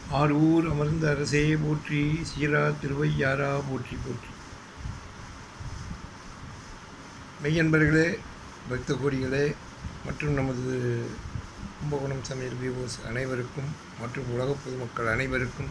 ஆரூர் அமர்ந்த அரசே போற்றி சீரா திருவையாரா போற்றி போற்றி மெய்யன்பர்களே பக்த கோடிகளே மற்றும் நமது கும்பகோணம் சமையல் வியூவர்ஸ் அனைவருக்கும் மற்றும் உலக பொதுமக்கள் அனைவருக்கும்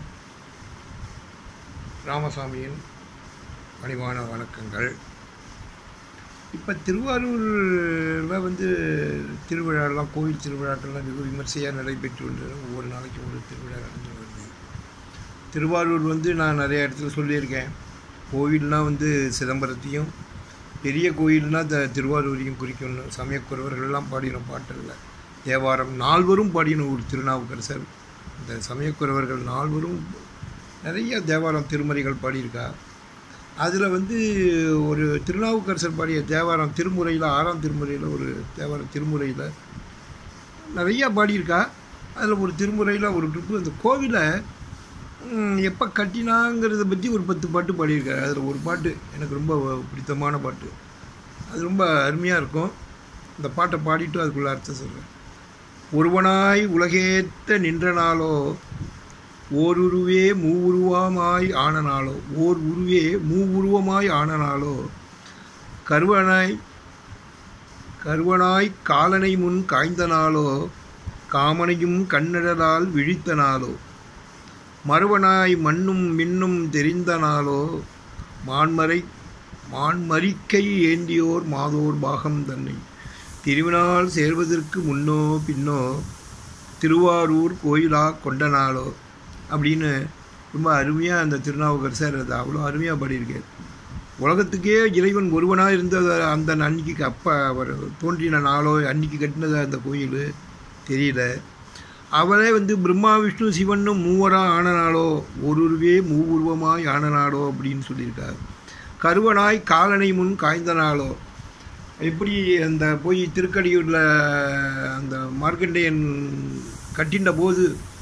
ராமசாமியின் பணிவான வணக்கங்கள் இப்போ திருவாரூரில் வந்து திருவிழாலாம் கோவில் திருவிழாக்கள்லாம் வெகு விமர்சையாக நடைபெற்று வருது ஒவ்வொரு நாளைக்கும் ஒரு திருவிழா நடந்து வருது திருவாரூர் வந்து நான் நிறைய இடத்துல சொல்லியிருக்கேன் கோவில்னால் வந்து சிதம்பரத்தையும் பெரிய கோயில்னால் த திருவாரூரையும் குறிக்கணும் சமயக்குறவர்கள்லாம் பாடின பாட்டல்ல தேவாரம் நால்வரும் பாடின ஒரு திருநாவுக்கரசர் இந்த சமயக்குறவர்கள் நால்வரும் நிறைய தேவாரம் திருமறைகள் பாடியிருக்கா அதில் வந்து ஒரு திருநாவுக்கரசர் பாடிய தேவாரம் திருமுறையில் ஆறாம் திருமுறையில் ஒரு தேவாரம் திருமுறையில் நிறையா பாடியிருக்கா அதில் ஒரு திருமுறையில் ஒரு ட்ரிப்பு அந்த கோவிலை எப்போ கட்டினாங்கிறத பற்றி ஒரு பத்து பாட்டு பாடியிருக்காரு அதில் ஒரு பாட்டு எனக்கு ரொம்ப பிடித்தமான பாட்டு அது ரொம்ப அருமையாக இருக்கும் இந்த பாட்டை பாடிட்டு அதுக்குள்ள அர்த்தம் சொல்கிறேன் ஒருவனாய் உலகேத்த நின்ற நாளோ ஓருருவே மூவுருவமாய் ஆன நாளோ ஓர் உருவே மூவுருவமாய் ஆன நாளோ கருவனாய் கருவனாய் காலனை முன் காய்ந்த நாளோ காமனையும் கண்ணடலால் விழித்த நாளோ மறுவனாய் மண்ணும் மின்னும் தெரிந்த நாளோ மான்மறை மான்மறிக்கை ஏந்தியோர் மாதோர் பாகம் தன்னை திருவினால் சேர்வதற்கு முன்னோ பின்னோ திருவாரூர் கோயிலா கொண்ட நாளோ அப்படின்னு ரொம்ப அருமையாக அந்த திருநாவுக்கரசர் அது அவ்வளோ அருமையாக பாடியிருக்கார் உலகத்துக்கே இறைவன் ஒருவனாக இருந்தது அந்த அன்னைக்கு அப்போ அவர் தோன்றின நாளோ அன்னைக்கு கட்டினது அந்த கோயில் தெரியல அவரே வந்து பிரம்மா விஷ்ணு சிவனும் மூவராக ஆன நாளோ ஒருருவே மூவுருவமாய் ஆன நாளோ அப்படின்னு சொல்லியிருக்கார் கருவனாய் காலனை முன் காய்ந்த நாளோ எப்படி அந்த போய் திருக்கடியூரில் அந்த மார்க்கண்டேயன் கட்டின போது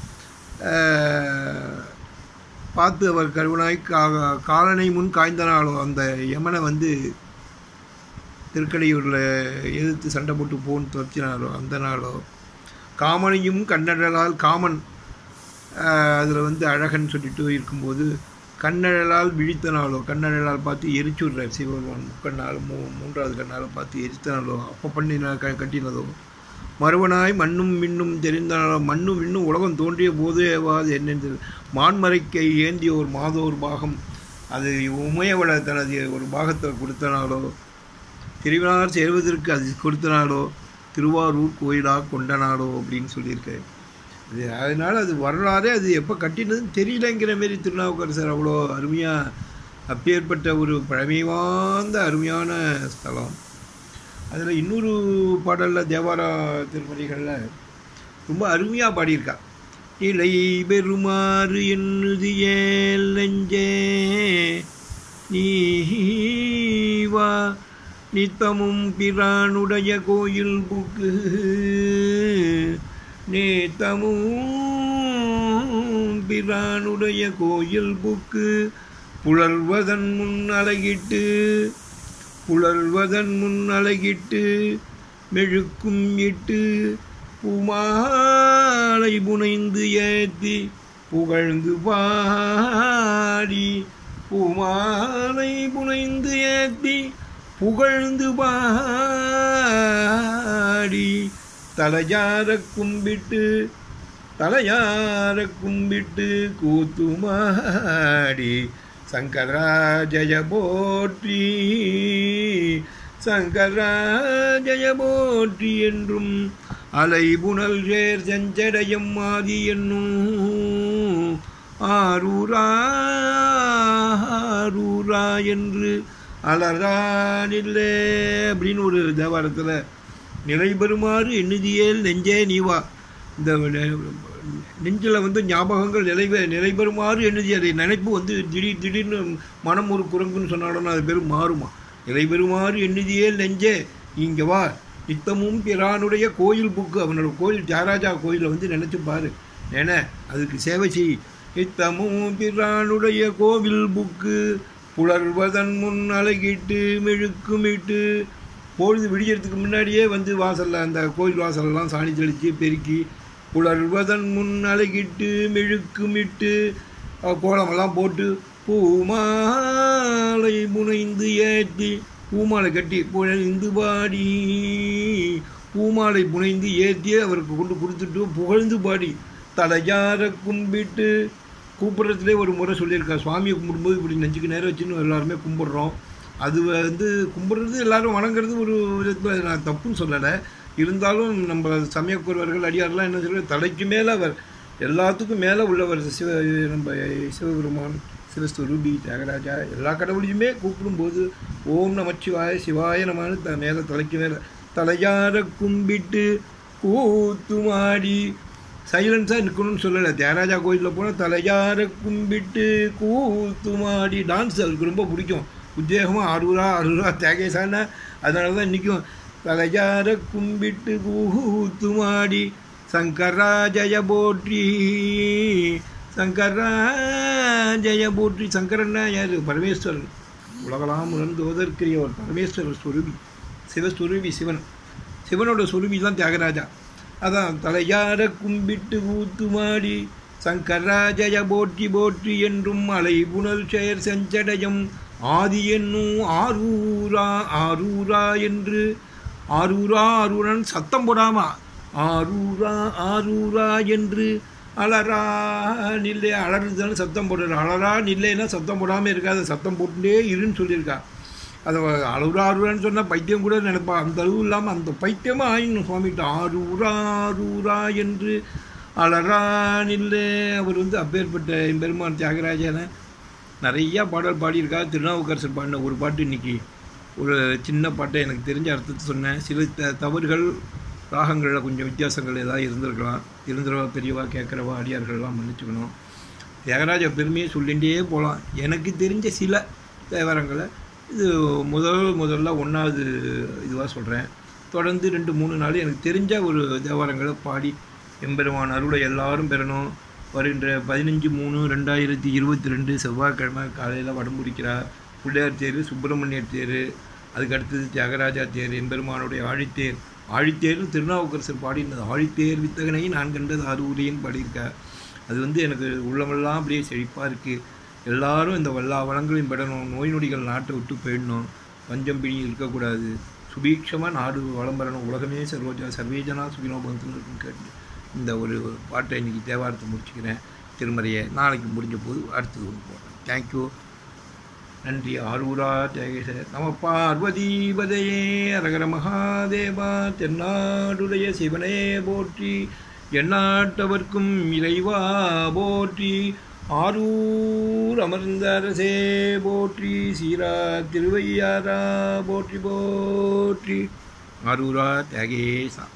பார்த்து அவர் கருவனாய் கா காலனை முன் காய்ந்த நாளோ அந்த யமனை வந்து திருக்கடியூரில் எதிர்த்து சண்டை போட்டு போன்னு துரத்தினாலோ அந்த நாளோ காமனையும் கண்ணழலால் காமன் அதில் வந்து அழகன் சொல்லிட்டு இருக்கும்போது கண்ணழலால் விழித்த நாளோ கண்ணழலால் பார்த்து எரிச்சு விட்றார் சிவபெருமான் முக்கண்ணால் மூ மூன்றாவது கண்ணால் பார்த்து எரித்த நாளோ அப்போ பண்ணின க கட்டினதோ மறுவனாய் மண்ணும் மின்னும் தெரிந்தாலோ மண்ணும் விண்ணும் உலகம் தோன்றிய போதேவாது என்னென்று மான்மறைக்கை ஏந்திய ஒரு மாதோர் பாகம் அது உமையவள தனது ஒரு பாகத்தை கொடுத்தனாலோ திருவிழார் சேர்வதற்கு அது கொடுத்தனாலோ திருவாரூர் கோயிலாக கொண்ட நாடோ அப்படின்னு சொல்லியிருக்காரு இது அதனால் அது வரலாறே அது எப்போ கட்டினதுன்னு தெரியலங்கிற மாரி திருநாவுக்கரசர் அவ்வளோ அருமையாக அப்பேற்பட்ட ஒரு பழமை வாய்ந்த அருமையான ஸ்தலம் அதில் இன்னொரு பாடலில் தேவாரா திருமறைகளில் ரொம்ப அருமையாக பாடியிருக்கா இலை பெறுமாறு என்னுது ஏல் நெஞ்சே நீ வா நித்தமும் பிரானுடைய கோயில் புக்கு நேத்தமும் பிரானுடைய கோயில் புக்கு புலர்வதன் முன் அழகிட்டு புலர்வதன் முன் அழகிட்டு மெழுக்கும் இட்டு பூமாலை புனைந்து ஏத்தி புகழ்ந்து பாடி பூமாலை புனைந்து ஏத்தி புகழ்ந்து பாடி தலையார கும்பிட்டு தலையார கும்பிட்டு கூத்துமாடி சங்கராஜய போற்றி சங்கராஜய போற்றி என்றும் அலை புனல் சேர் செஞ்சடையம் மாதி என்னும் ஆரூரா ஆரூரா என்று அலர்தானில்லே அப்படின்னு ஒரு தேவாரத்தில் நிலை பெறுமாறு எண்ணுதியேல் நெஞ்சே நீவா இந்த நெஞ்சில் வந்து ஞாபகங்கள் நிலை நிலை பெறுமாறு எண்ணுதி அதை நினைப்பு வந்து திடீர் திடீர்னு மனம் ஒரு குரங்குன்னு சொன்னாலும் அது பேர் மாறுமா நிலை பெறுமாறு எண்ணுதியேல் நெஞ்சே இங்கே வா நித்தமும் பிரானுடைய கோயில் புக்கு அவனோட கோயில் தியாகராஜா கோயிலை வந்து நினச்சி பாரு ஏன்னா அதுக்கு சேவை செய் நித்தமும் பிரானுடைய கோவில் புக்கு புலர்வதன் முன் அழகிட்டு மெழுக்குமிட்டு பொழுது விடியறதுக்கு முன்னாடியே வந்து வாசலில் அந்த கோயில் வாசலெல்லாம் சாணி தெளித்து பெருக்கி புலர்வதன் முன் அழகிட்டு மெழுக்குமிட்டு அஹ், கோலமெல்லாம் போட்டு பூமாலை புனைந்து ஏற்றி பூமாலை கட்டி புனைந்து பாடி பூமாலை புனைந்து ஏற்றி அவருக்கு கொண்டு கொடுத்துட்டு புகழ்ந்து பாடி தலையார கும்பிட்டு கூப்பிட்றதுலே ஒரு முறை சொல்லியிருக்கா சுவாமியை கும்பிடும்போது இப்படி நெஞ்சுக்கு நேரம் வச்சுன்னு எல்லாருமே கும்பிட்றோம் அது வந்து கும்பிட்றது எல்லாரும் வணங்குறது ஒரு விதத்தில் நான் தப்புன்னு சொல்லலை இருந்தாலும் நம்ம சமயக்குறவர்கள் அடியாரெல்லாம் என்ன சொல்ற தலைக்கு மேலே அவர் எல்லாத்துக்கும் மேலே உள்ளவர் சிவ நம்ம சிவபெருமான் சிவஸ்வரூபி தியாகராஜா எல்லா கடவுளையுமே கூப்பிடும்போது ஓம் நமச்சிவாய சிவாய நமன்னு த மேலே தலைக்கு மேலே தலையார கும்பிட்டு கூத்துமாடி சைலன்ஸாக நிற்கணும்னு சொல்லலை தியாகராஜா கோயிலில் போனால் தலையார கும்பிட்டு கூத்துமாடி டான்ஸ் அவருக்கு ரொம்ப பிடிக்கும் உத்வேகமாக ஆறுரூவா அறுபா தியாகேசான அதனால தான் இன்றைக்கும் தலையார கும்பிட்டு கூத்துமாடி சங்கரா ஜெய போற்றி சங்கரா ஜெய போற்றி சங்கரன்னா யார் பரமேஸ்வரன் உலகலாம் உணர்ந்தோதற்குரியவர் பரமேஸ்வரர் ஸ்வரூபி சிவஸ்வரூபி சிவன் சிவனோட சுருபி தான் தியாகராஜா அதான் தலையார கும்பிட்டு ஊத்துமாடி சங்கராஜய போற்றி போற்றி என்றும் அலை புனல் செயற் செஞ்சடயம் ஆதி என்னும் ஆரூரா ஆரூரா என்று ஆரூரா ஆரூரன் சத்தம் போடாமா ஆரூரா ஆரூரா என்று அலரா நில்லை அலறுதான்னு சத்தம் போடுற அலரா நில்லைன்னா சத்தம் போடாமல் இருக்காது சத்தம் போட்டுட்டே இருன்னு சொல்லியிருக்கா அதை அழுகுறா ஆறுரான்னு சொன்னால் பைத்தியம் கூட நினைப்பா அந்த அளவு இல்லாமல் அந்த பைத்தியமாக ஆயிடணும் சுவாமிகிட்ட ஆரூரா ஆரூரா என்று அலறான் இல்லை அவர் வந்து அப்பேற்பட்ட பெருமான் தியாகராஜனை நிறையா பாடல் பாடியிருக்கா திருநாவுக்கரசர் பாடின ஒரு பாட்டு இன்னைக்கு ஒரு சின்ன பாட்டை எனக்கு தெரிஞ்ச அர்த்தத்தை சொன்னேன் சில த தவறுகள் ராகங்களில் கொஞ்சம் வித்தியாசங்கள் ஏதாவது இருந்திருக்கலாம் இருந்துறவா பெரியவா கேட்குறவா அடியார்கள்லாம் மன்னிச்சுக்கணும் தியாகராஜ பெருமையை சொல்லிகிட்டே போகலாம் எனக்கு தெரிஞ்ச சில தேவாரங்களை இது முதல் முதல்ல ஒன்றாவது இதுவாக சொல்கிறேன் தொடர்ந்து ரெண்டு மூணு நாள் எனக்கு தெரிஞ்ச ஒரு தேவாரங்களை பாடி எம்பெருமான் அருளை எல்லாரும் பெறணும் வருகின்ற பதினஞ்சு மூணு ரெண்டாயிரத்தி இருபத்தி ரெண்டு செவ்வாய்க்கிழமை காலையில் வடம்புரிக்கிறார் பிள்ளையார் தேர் சுப்பிரமணியர் தேர் அதுக்கு அடுத்தது தியாகராஜா தேர் எம்பெருமானுடைய ஆழித்தேர் ஆழித்தேர் திருநாவுக்கரசர் பாடினது ஆழித்தேர் வித்தகனை நான் கண்டது ஆரூரியன் பாடியிருக்கார் அது வந்து எனக்கு உள்ளமெல்லாம் அப்படியே செழிப்பாக இருக்குது எல்லாரும் இந்த எல்லா வளங்களையும் பெறணும் நோய் நொடிகள் நாட்டை விட்டு போயிடணும் பஞ்சம் பிடி இருக்கக்கூடாது சுபீட்சமாக நாடு வளம் பெறணும் உலகமே சர்வோஜா சர்வேஜனா சுகினோ பந்துன்னு இருக்குன்னு கேட்டு இந்த ஒரு பாட்டை இன்னைக்கு தேவாரத்தை முடிச்சுக்கிறேன் திருமறையை நாளைக்கு முடிஞ்ச போது அடுத்தது ஒன்று போடுறேன் தேங்க்யூ நன்றி ஆரூரா தேகேச நம பார்வதீபதையே அரகர மகாதேவா தென்னாடுடைய சிவனே போற்றி எந்நாட்டவர்க்கும் இறைவா போற்றி ஆரூர் அமர்ந்த அரசே போற்றி சீரா திருவையாரா போற்றி போற்றி ஆரூரா தேகேசா